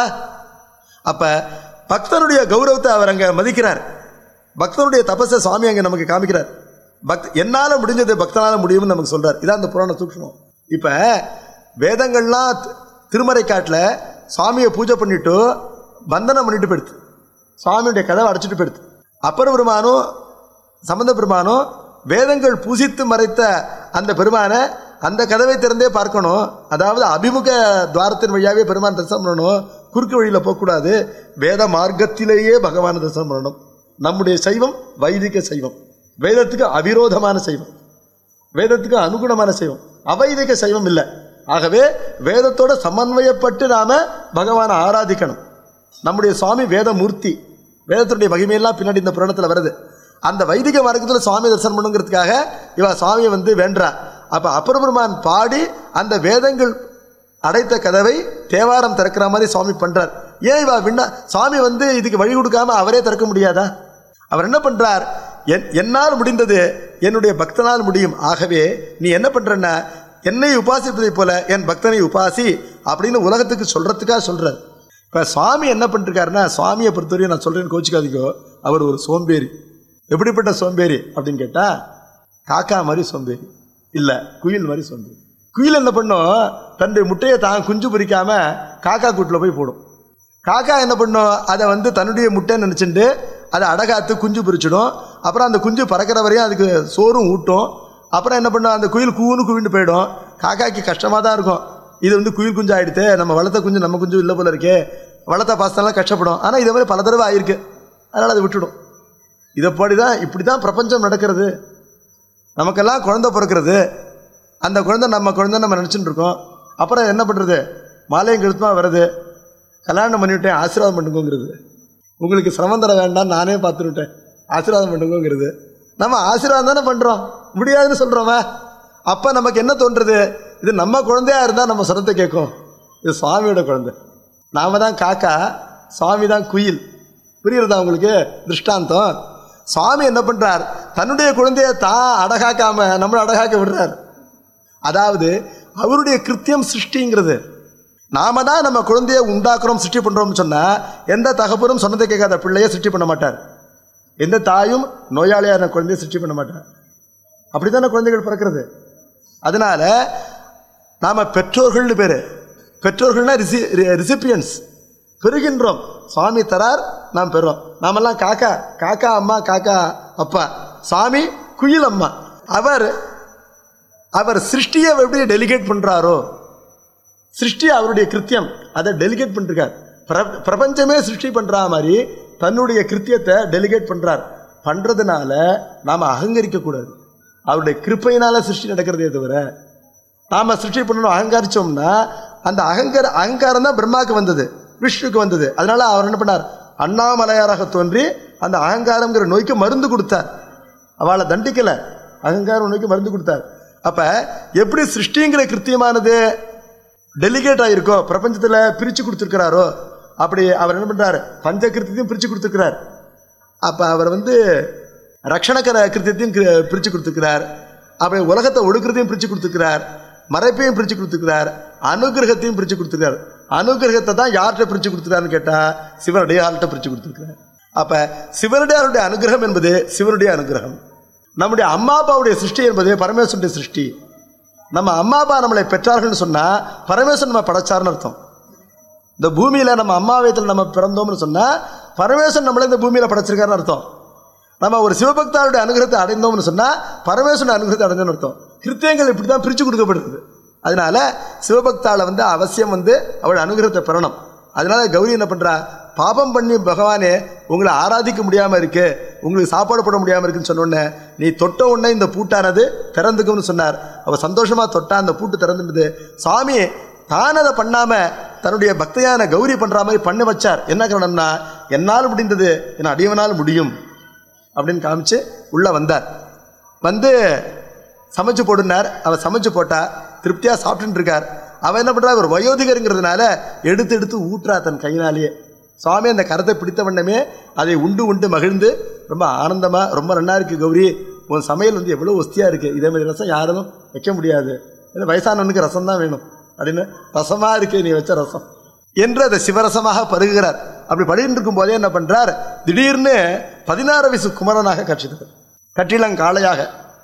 அப்போ பக்தனுடைய கௌரவத்தை அவர் அங்கே மதிக்கிறார் பக்தனுடைய தபஸை சுவாமி அங்கே நமக்கு காமிக்கிறார் பக்த் என்னால் முடிஞ்சது பக்தனால் முடியும்னு நமக்கு சொல்கிறார் இதான் அந்த புராண சூக்ஷ்மம் இப்போ வேதங்கள்லாம் தி- திருமறை காட்டில் சுவாமியை பூஜை பண்ணிட்டு பந்தனம் பண்ணிட்டு போயிடுது சுவாமியுடைய கதவை அடைச்சிட்டு போயிடுது அப்பர் பெருமானும் சம்பந்த பெருமானும் வேதங்கள் பூசித்து மறைத்த அந்த பெருமானை அந்த கதவை திறந்தே பார்க்கணும் அதாவது அபிமுக துவாரத்தின் வழியாகவே பெருமான் தரிசனம் பண்ணணும் குறுக்கு வழியில் போகக்கூடாது வேத மார்க்கத்திலேயே பகவான் தரிசனம் பண்ணணும் நம்முடைய சைவம் வைதிக சைவம் வேதத்துக்கு அவிரோதமான சைவம் வேதத்துக்கு அனுகுணமான சைவம் அவைதிக சைவம் இல்லை ஆகவே வேதத்தோட சமன்வயப்பட்டு நாம பகவானை ஆராதிக்கணும் நம்முடைய சுவாமி வேதமூர்த்தி வேதத்தினுடைய மகிமையெல்லாம் பின்னாடி இந்த புராணத்தில் வருது அந்த வைதிக மார்க்கத்தில் சுவாமி தரிசனம் பண்ணுங்கிறதுக்காக இவ சுவாமியை வந்து வேண்டா அப்போ அப்பரபெருமான் பாடி அந்த வேதங்கள் அடைத்த கதவை தேவாரம் திறக்கிற மாதிரி சுவாமி பண்றார் ஏன் இவ விண்ணா சுவாமி வந்து இதுக்கு வழி கொடுக்காம அவரே திறக்க முடியாதா அவர் என்ன பண்றார் என் என்னால் முடிந்தது என்னுடைய பக்தனால் முடியும் ஆகவே நீ என்ன பண்றன்னா என்னை உபாசிப்பதைப் போல என் பக்தனை உபாசி அப்படின்னு உலகத்துக்கு சொல்றதுக்காக சொல்றார் இப்போ சுவாமி என்ன பண்ணிருக்காருன்னா சுவாமியை பொறுத்தவரையும் நான் சொல்றேன்னு கோச்சிக்காதீங்கோ அவர் ஒரு சோம்பேறி எப்படிப்பட்ட சோம்பேறி அப்படின்னு கேட்டா காக்கா மாதிரி சோம்பேறி இல்லை குயில் மாதிரி சோம்பேறி குயில் என்ன பண்ணும் தன்னுடைய முட்டையை தான் குஞ்சு பொரிக்காம காக்கா கூட்டில் போய் போடும் காக்கா என்ன பண்ணும் அதை வந்து தன்னுடைய முட்டை நினச்சிட்டு அதை அடகாத்து குஞ்சு பொரிச்சிடும் அப்புறம் அந்த குஞ்சு பறக்கிற வரையும் அதுக்கு சோறும் ஊட்டும் அப்புறம் என்ன பண்ணும் அந்த குயில் கூன்னு குவிண்டு போயிடும் காக்காக்கு கஷ்டமாக தான் இருக்கும் இது வந்து குயில் குஞ்சு ஆயிடுத்து நம்ம வளர்த்த குஞ்சு நம்ம குஞ்சு இல்லை போல இருக்கே வளர்த்த பாசத்தெல்லாம் கஷ்டப்படும் ஆனால் இதே மாதிரி பல தடவை ஆயிருக்கு அதனால் அதை விட்டுடும் இதைப்படி தான் இப்படி தான் பிரபஞ்சம் நடக்கிறது நமக்கெல்லாம் குழந்தை பிறக்கிறது அந்த குழந்தை நம்ம குழந்தை நம்ம நினச்சிட்டு இருக்கோம் அப்புறம் என்ன பண்ணுறது மாலையும் கழுத்துமா வருது கல்யாணம் பண்ணிவிட்டேன் ஆசீர்வாதம் பண்ணுங்கிறது உங்களுக்கு சிரமம் தர வேண்டாம் நானே பார்த்துருட்டேன் ஆசீர்வாதம் பண்ணுங்கிறது நம்ம ஆசீர்வாதம் தானே பண்ணுறோம் முடியாதுன்னு சொல்கிறோமா அப்போ நமக்கு என்ன தோன்றுறது இது நம்ம குழந்தையா இருந்தால் நம்ம சரத்தை கேட்கும் இது சுவாமியோட குழந்தை நாம தான் காக்கா சுவாமி தான் குயில் புரியுறதா உங்களுக்கு திருஷ்டாந்தம் சுவாமி என்ன பண்றார் தன்னுடைய குழந்தைய தான் அடகாக்காம நம்மளை அடகாக்க விடுறார் அதாவது அவருடைய கிருத்தியம் சிருஷ்டிங்கிறது நாம தான் நம்ம குழந்தைய உண்டாக்குறோம் சிருஷ்டி பண்றோம்னு சொன்னா எந்த தகப்பனும் சொன்னதை கேட்காத பிள்ளைய சிருஷ்டி பண்ண மாட்டார் எந்த தாயும் நோயாளியான குழந்தைய சிருஷ்டி பண்ண மாட்டார் அப்படித்தானே குழந்தைகள் பிறக்கிறது அதனால நாம பெற்றோர்கள்னு பேரு பெற்றோர்கள்னா ரிசி ரிசிப்பியன்ஸ் பெறுகின்றோம் சுவாமி தரார் நாம் பெறுறோம் நாமெல்லாம் காக்கா காக்கா அம்மா காக்கா அப்பா சாமி குயில் அம்மா அவர் அவர் சிருஷ்டியை எப்படி டெலிகேட் பண்றாரோ சிருஷ்டி அவருடைய கிருத்தியம் அதை டெலிகேட் பண்ணிருக்கார் பிர- பிரபஞ்சமே சிருஷ்டி பண்ற மாதிரி தன்னுடைய கிருத்தியத்தை டெலிகேட் பண்றார் பண்றதுனால நாம அகங்கரிக்க கூடாது அவருடைய கிருப்பையினால சிருஷ்டி நடக்கிறதே தவிர நாம சிருஷ்டி பண்ணணும் அகங்காரிச்சோம்னா அந்த அகங்கார அகங்காரம் தான் பிரம்மாவுக்கு வந்தது விஷ்ணுக்கு வந்தது அதனால அவர் என்ன பண்ணார் அண்ணாமலையாராக தோன்றி அந்த அகங்காரம்ங்கிற நோய்க்கு மருந்து கொடுத்தார் அவளை தண்டிக்கல அகங்காரம் நோய்க்கு மருந்து கொடுத்தார் அப்ப எப்படி சிருஷ்டிங்கிற கிருத்தியமானது டெலிகேட் ஆயிருக்கோ பிரபஞ்சத்தில் பிரித்து கொடுத்துருக்கிறாரோ அப்படி அவர் என்ன பண்றாரு பஞ்ச கிருத்தியத்தையும் பிரித்து கொடுத்துருக்கிறார் அப்போ அவர் வந்து ரக்ஷணக்கர கிருத்தியத்தையும் கி- பிரித்து கொடுத்துருக்கிறார் அப்படி உலகத்தை ஒடுக்கிறதையும் பிரித்து கொடுத்துருக்கிறார் மறைப்பையும் பிரித்து கொடுத்துருக்கிறார் அனுகிரகத்தையும் பிரித்து கொடுத்துருக்கார் அனுகிரகத்தை தான் யார்கிட்ட பிரித்து கொடுத்துருக்காருன்னு கேட்டால் சிவனுடைய ஆள்கிட்ட பிரித்து கொடுத்துருக்கிறார் அப்போ சிவனுடைய அனுகிரகம் என்பது சிவனுடைய அனுகிரகம் நம்முடைய அம்மா அப்பாவுடைய சிருஷ்டி என்பது பரமேஸ்வருடைய சிருஷ்டி நம்ம அம்மா அப்பா நம்மளை பெற்றார்கள்னு சொன்னால் பரமேஸ்வரன் நம்ம படைச்சார்னு அர்த்தம் இந்த பூமியில் நம்ம அம்மா வயத்தில் நம்ம பிறந்தோம்னு சொன்னால் பரமேஸ்வரன் நம்மளை இந்த பூமியில் படைச்சிருக்காருன்னு அர்த்தம் நம்ம ஒரு சிவபக்தாருடைய அனுகிரகத்தை அடைந்தோம்னு சொன்னால் பரமேஸ்வரன் அனுகிரகத்தை அடைஞ்சோம்னு அர்த்தம் கிருத்தியங்கள் இப்படி தான் பிரித்து கொடுக்கப்படுது அதனால சிவபக்தால வந்து அவசியம் வந்து அவள் அனுகிரகத்தை பெறணும் அதனால கௌரி என்ன பண்றா பாபம் பண்ணி பகவானே உங்களை ஆராதிக்க முடியாம இருக்கு உங்களுக்கு சாப்பாடு போட முடியாம இருக்குன்னு சொன்ன உடனே நீ தொட்ட உடனே இந்த பூட்டானது திறந்துக்கும்னு சொன்னார் அவ சந்தோஷமா தொட்டா அந்த பூட்டு திறந்துடுது சாமி தான் அதை பண்ணாம தன்னுடைய பக்தையான கௌரி பண்ற மாதிரி பண்ண வச்சார் என்ன காரணம்னா என்னால் முடிந்தது என் அடியவனால் முடியும் அப்படின்னு காமிச்சு உள்ள வந்தார் வந்து சமைச்சு போடுனார் அவர் சமைச்சு போட்டா திருப்தியா சாப்பிட்டுட்டு இருக்கார் அவன் என்ன பண்றா ஒரு வயோதிகருங்கிறதுனால எடுத்து எடுத்து ஊட்டுறா தன் கையினாலேயே சுவாமி அந்த கரத்தை பிடித்த வண்ணமே அதை உண்டு உண்டு மகிழ்ந்து ரொம்ப ஆனந்தமா ரொம்ப நன்னா இருக்கு கௌரி உன் சமையல் வந்து எவ்வளவு ஒஸ்தியா இருக்கு இதே மாதிரி ரசம் யாரும் வைக்க முடியாது ஏன்னா வயசானவனுக்கு ரசம் தான் வேணும் அப்படின்னு ரசமா இருக்கு நீ வச்ச ரசம் என்று அதை சிவரசமாக பருகுகிறார் அப்படி படிட்டு இருக்கும் போதே என்ன பண்றார் திடீர்னு பதினாறு வயசு குமரனாக காட்சி தருகிறார் கட்டிலங்காளையாக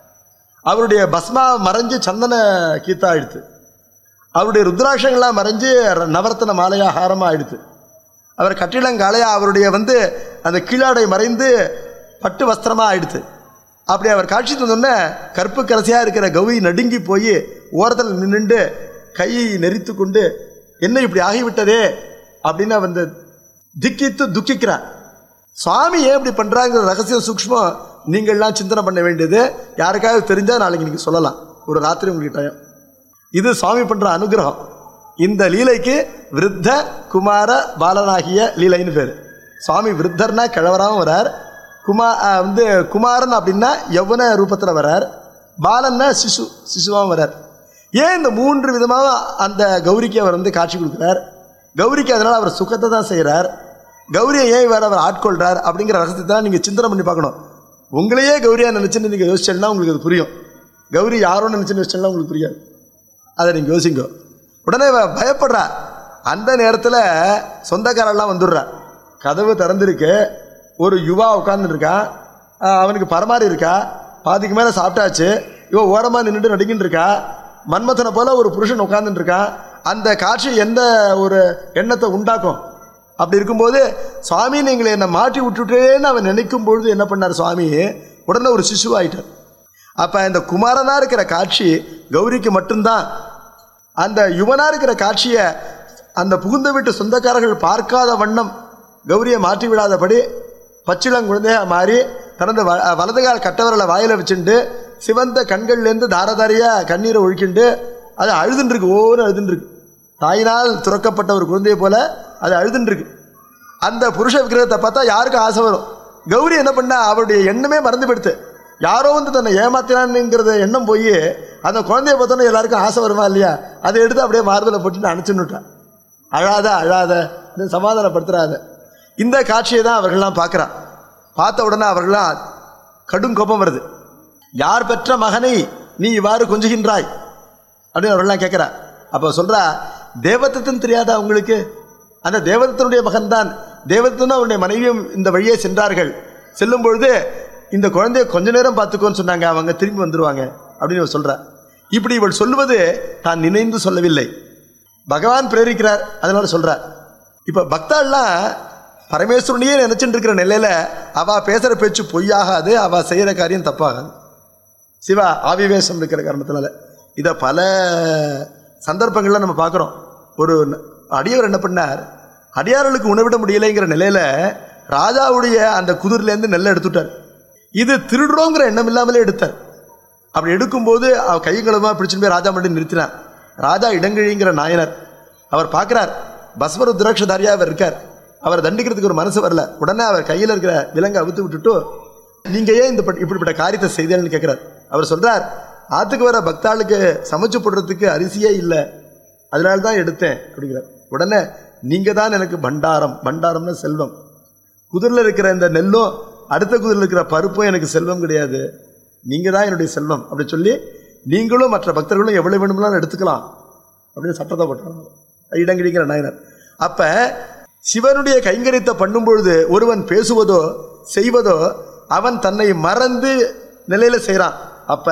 அவருடைய பஸ்மா மறைஞ்சு சந்தன கீத்தா ஆயிடுத்து அவருடைய ருத்ராட்சங்கள்லாம் மறைஞ்சு ர- நவரத்தன மாலையா ஹாரமா ஆயிடுத்து அவர் கட்டிலங்காளையா அவருடைய வந்து அந்த கீழாடை மறைந்து பட்டு வஸ்திரமா ஆயிடுத்து அப்படி அவர் காட்சி தந்தோடனே கற்பு கரசியா இருக்கிற கௌரி நடுங்கி போய் ஓரத்தில் நின்னுண்டு கையை நெரித்து கொண்டு என்ன இப்படி ஆகிவிட்டதே அப்படின்னு அவன் இந்த திக்கித்து துக்கிக்கிறார் சுவாமி ஏன் இப்படி பண்றாங்கிற ரகசிய சூக்ஷ்மம் நீங்கள்லாம் சிந்தனை பண்ண வேண்டியது யாருக்காவது தெரிஞ்சா நாளைக்கு நீங்க சொல்லலாம் ஒரு ராத்திரி உங்களுக்கு டைம் இது சுவாமி பண்ற அனுகிரகம் இந்த லீலைக்கு விருத்த குமார பாலனாகிய லீலைன்னு பேரு சுவாமி விருத்தர்னா கிழவராகவும் வரார் குமா அஹ் வந்து குமாரன் அப்படின்னா யௌவன ரூபத்தில் வரார் பாலன்னா சிசு சிசுவாகவும் வரார் ஏன் இந்த மூன்று விதமாக அந்த கௌரிக்கு அவர் வந்து காட்சி கொடுக்குறார் கௌரிக்கு அதனால் அவர் சுகத்தை தான் செய்கிறார் கௌரியை ஏன் இவர் அவர் ஆட்கொள்றார் அப்படிங்கிற ரகசியத்தை தான் நீங்கள் சிந்தனை பண்ணி பார்க்கணும் உங்களையே கௌரியா நினச்சின்னு நீங்கள் யோசிச்சேன்னா உங்களுக்கு அது புரியும் கௌரி யாரோ நினச்சின்னு யோசிச்சேன்னா உங்களுக்கு புரியாது அதை நீங்கள் யோசிங்க உடனே இவ பயப்படுறா அந்த நேரத்தில் சொந்தக்காரெல்லாம் வந்துடுறா கதவு திறந்திருக்கு ஒரு யுவா உட்காந்துருக்கான் அவனுக்கு பரமாறி இருக்கா பாதிக்கு மேலே சாப்பிட்டாச்சு இவ ஓரமாக நின்றுட்டு நடுங்கின்னு இருக்கா மன்மதனை போல ஒரு புருஷன் உட்கார்ந்துட்டு இருக்கான் அந்த காட்சி எந்த ஒரு எண்ணத்தை உண்டாக்கும் அப்படி இருக்கும்போது சுவாமி நீங்கள் என்னை மாட்டி விட்டுட்டேன்னு அவன் நினைக்கும் பொழுது என்ன பண்ணார் சுவாமி உடனே ஒரு சிசுவாயிட்டார் அப்போ இந்த குமாரனா இருக்கிற காட்சி கௌரிக்கு மட்டும்தான் அந்த யுவனா இருக்கிற காட்சியை அந்த புகுந்த வீட்டு சொந்தக்காரர்கள் பார்க்காத வண்ணம் கௌரியை மாற்றி விடாதபடி பச்சிளங்குழந்தையா மாறி தனது வ வலது கால் கட்டவரலை வாயில வச்சுண்டு சிவந்த கண்கள்லேருந்து தாரதாரியா கண்ணீரை ஒழிக்கிண்டு அது அழுதுன்னு இருக்கு ஓன்னு அழுதுன்னு இருக்கு தாயினால் துறக்கப்பட்ட ஒரு குழந்தையை போல அது அழுதுன்னு இருக்கு அந்த புருஷ விக்கிரகத்தை பார்த்தா யாருக்கு ஆசை வரும் கௌரி என்ன பண்ணா அவருடைய எண்ணமே மறந்து போயிடுத்து யாரோ வந்து தன்னை ஏமாத்தினான்ங்கிறத எண்ணம் போய் அந்த குழந்தைய பார்த்தோன்னே எல்லாருக்கும் ஆசை வருமா இல்லையா அதை எடுத்து அப்படியே மார்பில் போட்டுட்டு அனுப்பிச்சுன்னுட்டான் அழாத அழாத இதை சமாதானப்படுத்துறாத இந்த காட்சியை தான் அவர்கள்லாம் பார்க்குறா பார்த்த உடனே அவர்கள்லாம் கடும் கோபம் வருது யார் பெற்ற மகனை நீ இவ்வாறு கொஞ்சுகின்றாய் அப்படின்னு அவர்கள்லாம் கேட்குறா அப்போ சொல்றா தேவதத்தன் தெரியாதா உங்களுக்கு அந்த தேவதத்தனுடைய மகன்தான் தேவதத்தனும் அவருடைய மனைவியும் இந்த வழியே சென்றார்கள் செல்லும் பொழுது இந்த குழந்தைய கொஞ்ச நேரம் பார்த்துக்கோன்னு சொன்னாங்க அவங்க திரும்பி வந்துருவாங்க அப்படின்னு இவள் சொல்றா இப்படி இவள் சொல்லுவது தான் நினைந்து சொல்லவில்லை பகவான் பிரேரிக்கிறார் அதனால சொல்றார் இப்ப பக்தாள்லாம் பரமேஸ்வரனையே நினைச்சுட்டு இருக்கிற நிலையில அவ பேசுற பேச்சு பொய்யாகாது அவ செய்யற காரியம் தப்பாகாது சிவா ஆவிவேசம் இருக்கிற காரணத்தினால இதை பல சந்தர்ப்பங்கள்ல நம்ம பார்க்குறோம் ஒரு ந- அடியவர் என்ன பண்ணார் அடியார்களுக்கு உணவிட முடியலைங்கிற நிலையில ராஜாவுடைய அந்த குதிரிலேருந்து நெல்லை எடுத்துட்டார் இது திருடுறோங்கிற எண்ணம் இல்லாமலே எடுத்தார் அப்படி எடுக்கும்போது அவர் கைகளமா பிடிச்சுன்னு போய் ராஜா மட்டும் நிறுத்தினார் ராஜா இடங்கிழிங்கிற நாயனர் அவர் பார்க்குறார் பஸ்மருத்ராட்சதாரியா அவர் இருக்கார் அவரை தண்டிக்கிறதுக்கு ஒரு மனசு வரல உடனே அவர் கையில் இருக்கிற விலங்கை அவுத்து விட்டுட்டு நீங்க ஏன் இந்த பட்- இப்படிப்பட்ட காரியத்தை செய்தேன்னு கேட்கிறார் அவர் சொல்றார் ஆத்துக்கு வர பக்தாளுக்கு சமைச்சு போடுறதுக்கு அரிசியே இல்லை அதனால தான் எடுத்தேன் அப்படிங்கிறார் உடனே நீங்க தான் எனக்கு பண்டாரம் பண்டாரம்னா செல்வம் குதிரில் இருக்கிற இந்த நெல்லும் அடுத்த குதிரில் இருக்கிற பருப்பும் எனக்கு செல்வம் கிடையாது நீங்க தான் என்னுடைய செல்வம் அப்படி சொல்லி நீங்களும் மற்ற பக்தர்களும் எவ்வளவு வேணும்னாலும் எடுத்துக்கலாம் அப்படின்னு சட்டத்தை போட்டாங்க இடங்கிடிங்கிற நாயனர் அப்ப சிவனுடைய கைங்கரியத்தை பண்ணும் பொழுது ஒருவன் பேசுவதோ செய்வதோ அவன் தன்னை மறந்து நிலையில செய்றான் அப்ப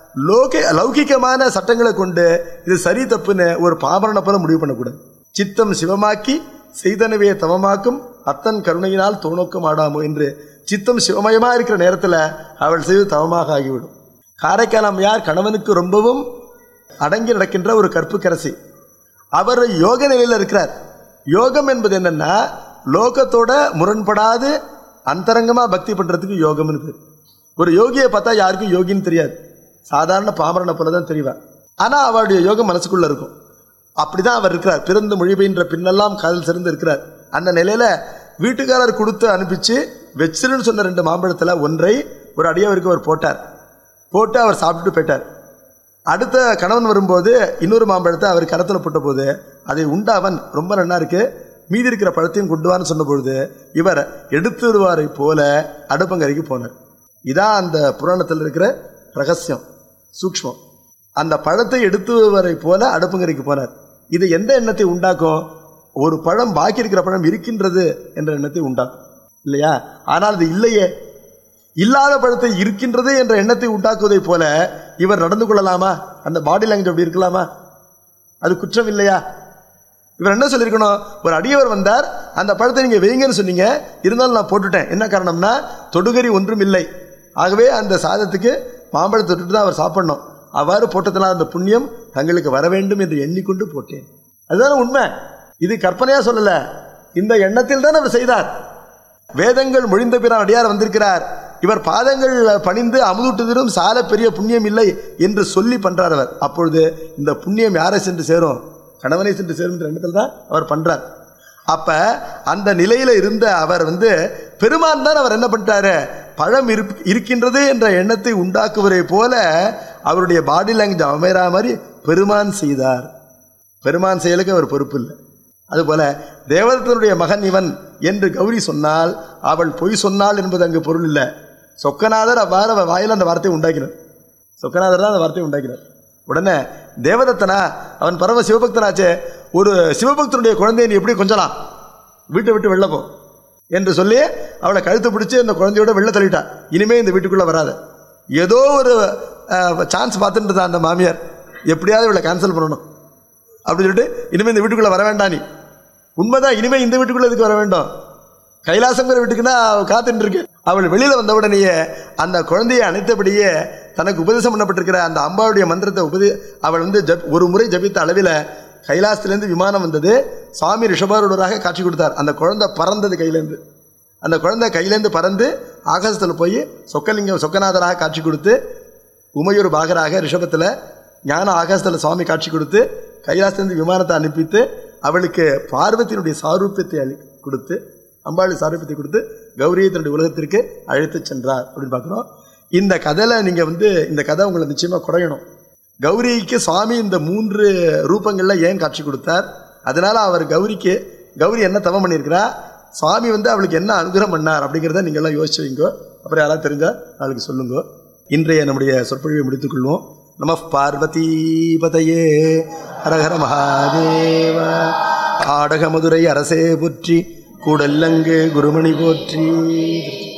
லோக லௌகிகமான சட்டங்களை கொண்டு இது சரி தப்புன்னு ஒரு பாமரனை போல முடிவு பண்ணக்கூடாது சித்தம் சிவமாக்கி செய்தனவே தவமாக்கும் அத்தன் கருணையினால் தோணோக்கம் ஆடாமோ என்று சித்தம் சிவமயமா இருக்கிற நேரத்துல அவள் செய்வது தவமாக ஆகிவிடும் காரைக்கால் அம்மையார் கணவனுக்கு ரொம்பவும் அடங்கி நடக்கின்ற ஒரு கற்புக்கரசி அவர் யோக நிலையில் இருக்கிறார் யோகம் என்பது என்னன்னா லோகத்தோட முரண்படாது அந்தரங்கமா பக்தி பண்றதுக்கு யோகம்னு பேர் ஒரு யோகியை பார்த்தா யாருக்கும் யோகின்னு தெரியாது சாதாரண பாமரனை போல தான் தெரிவா ஆனா அவருடைய யோகம் மனசுக்குள்ள இருக்கும் அப்படிதான் அவர் இருக்கிறார் பிறந்து மொழி பெய்ன்ற பின்னெல்லாம் காதல் சிறந்து இருக்கிறார் அந்த நிலையில வீட்டுக்காரர் கொடுத்து அனுப்பிச்சு வச்சிருன்னு சொன்ன ரெண்டு மாம்பழத்தில் ஒன்றை ஒரு அடியவருக்கு அவர் போட்டார் போட்டு அவர் சாப்பிட்டுட்டு போயிட்டார் அடுத்த கணவன் வரும்போது இன்னொரு மாம்பழத்தை அவர் கரத்தில் போட்ட போது அதை உண்டாவன் ரொம்ப நன்னா இருக்கு மீதி இருக்கிற பழத்தையும் கொண்டு வான்னு சொன்ன பொழுது இவர் எடுத்து வருவாரை போல அடுப்பங்கரைக்கு போனார் இதான் அந்த புராணத்தில் இருக்கிற ரகசியம் சூக்ஷ்மம் அந்த பழத்தை எடுத்து வருவரை போல அடுப்பங்கரைக்கு போனார் இது எந்த எண்ணத்தை உண்டாக்கும் ஒரு பழம் பாக்கி இருக்கிற பழம் இருக்கின்றது என்ற எண்ணத்தை உண்டாக்கும் இல்லையா ஆனால் அது இல்லையே இல்லாத பழத்தை இருக்கின்றது என்ற எண்ணத்தை உண்டாக்குவதைப் போல இவர் நடந்து கொள்ளலாமா அந்த பாடி லாங்குவேஜ் அப்படி இருக்கலாமா அது குற்றம் இல்லையா இவர் என்ன சொல்லியிருக்கணும் ஒரு அடியவர் வந்தார் அந்த பழத்தை நீங்க வைங்கன்னு சொன்னீங்க இருந்தாலும் நான் போட்டுட்டேன் என்ன காரணம்னா தொடுகறி ஒன்றும் இல்லை ஆகவே அந்த சாதத்துக்கு மாம்பழத்தை தொட்டுட்டு தான் அவர் சாப்பிடணும் அவ்வாறு போட்டதனால் அந்த புண்ணியம் தங்களுக்கு வர வேண்டும் என்று எண்ணிக்கொண்டு போட்டேன் அதுதானே உண்மை இது கற்பனையா சொல்லல இந்த எண்ணத்தில் தான் அவர் செய்தார் வேதங்கள் மொழிந்த பிறான் அடியார் வந்திருக்கிறார் இவர் பாதங்கள் பணிந்து அமுதூட்டுதிலும் சால பெரிய புண்ணியம் இல்லை என்று சொல்லி பண்றார் அவர் அப்பொழுது இந்த புண்ணியம் யாரை சென்று சேரும் கணவனை சென்று சேரும் என்ற எண்ணத்தில் தான் அவர் பண்றார் அப்ப அந்த நிலையில இருந்த அவர் வந்து பெருமான் தான் அவர் என்ன பண்ணிட்டாரு பழம் இருப்- இருக்கின்றது என்ற எண்ணத்தை உண்டாக்குவதை போல அவருடைய பாடி லாங்குவேஜ் அமைரா மாதிரி பெருமான் செய்தார் பெருமான் செயலுக்கு அவர் பொறுப்பு இல்லை அதுபோல தேவதத்தனுடைய மகன் இவன் என்று கௌரி சொன்னால் அவள் பொய் சொன்னாள் என்பது அங்கு பொருள் இல்லை சொக்கநாதர் அவ்வாறு அவ வாயில் அந்த வார்த்தையை உண்டாக்கினார் சொக்கநாதர் தான் அந்த வார்த்தையை உண்டாக்கினார் உடனே தேவதத்தனா அவன் பரம சிவபக்தனாச்சே ஒரு சிவபக்தனுடைய குழந்தையை நீ எப்படி கொஞ்சலாம் வீட்டை விட்டு வெளில போ என்று சொல்லி அவளை கழுத்து பிடிச்சி அந்த குழந்தையோட வெளில தள்ளிட்டா இனிமே இந்த வீட்டுக்குள்ள வராத ஏதோ ஒரு சான்ஸ் பார்த்துட்டு இருந்தா அந்த மாமியார் எப்படியாவது இவளை கேன்சல் பண்ணணும் அப்படின்னு சொல்லிட்டு இனிமே இந்த வீட்டுக்குள்ள வர வேண்டாம் நீ உண்மைதான் இனிமே இந்த வீட்டுக்குள்ள எதுக்கு வர வேண்டும் கைலாசங்கிற வீட்டுக்குன்னா அவ காத்துட்டு இருக்கு அவள் வெளியில வந்த உடனேயே அந்த குழந்தையை அணைத்தபடியே தனக்கு உபதேசம் பண்ணப்பட்டிருக்கிற அந்த அம்பாவுடைய மந்திரத்தை உபதே அவள் வந்து ஜப் ஒரு முறை ஜபித்த அளவில் கைலாசத்திலேருந்து விமானம் வந்தது சுவாமி ரிஷபாரூடராக காட்சி கொடுத்தார் அந்த குழந்தை பறந்தது கையிலேருந்து அந்த குழந்தை கையிலேருந்து பறந்து ஆகாசத்தில் போய் சொக்கலிங்கம் சொக்கநாதராக காட்சி கொடுத்து உமையூர் பாகராக ரிஷபத்தில் ஞான ஆகாசத்தில் சுவாமி காட்சி கொடுத்து கைலாசத்திலிருந்து விமானத்தை அனுப்பித்து அவளுக்கு பார்வதியினுடைய சாரூபியத்தை அளி கொடுத்து அம்பாளுடைய சாரூபியத்தை கொடுத்து கௌரியை தன்னுடைய உலகத்திற்கு அழைத்து சென்றார் அப்படின்னு பார்க்குறோம் இந்த கதையில் நீங்கள் வந்து இந்த கதை உங்களை நிச்சயமாக குறையணும் கௌரிக்கு சுவாமி இந்த மூன்று ரூபங்களில் ஏன் காட்சி கொடுத்தார் அதனால அவர் கௌரிக்கு கௌரி என்ன தவம் பண்ணியிருக்கிறா சுவாமி வந்து அவளுக்கு என்ன அனுகிரகம் பண்ணார் அப்படிங்கிறத நீங்கள் எல்லாம் யோசிச்சு வைங்கோ அப்புறம் யாராவது தெரிஞ்சா நாளைக்கு சொல்லுங்க இன்றைய நம்முடைய சொற்பொழிவை முடித்துக் கொள்வோம் நம பார்வதி பதையே ஹரஹர மகாதேவ ஆடக மதுரை அரசே போற்றி கூடல்லங்கு குருமணி போற்றி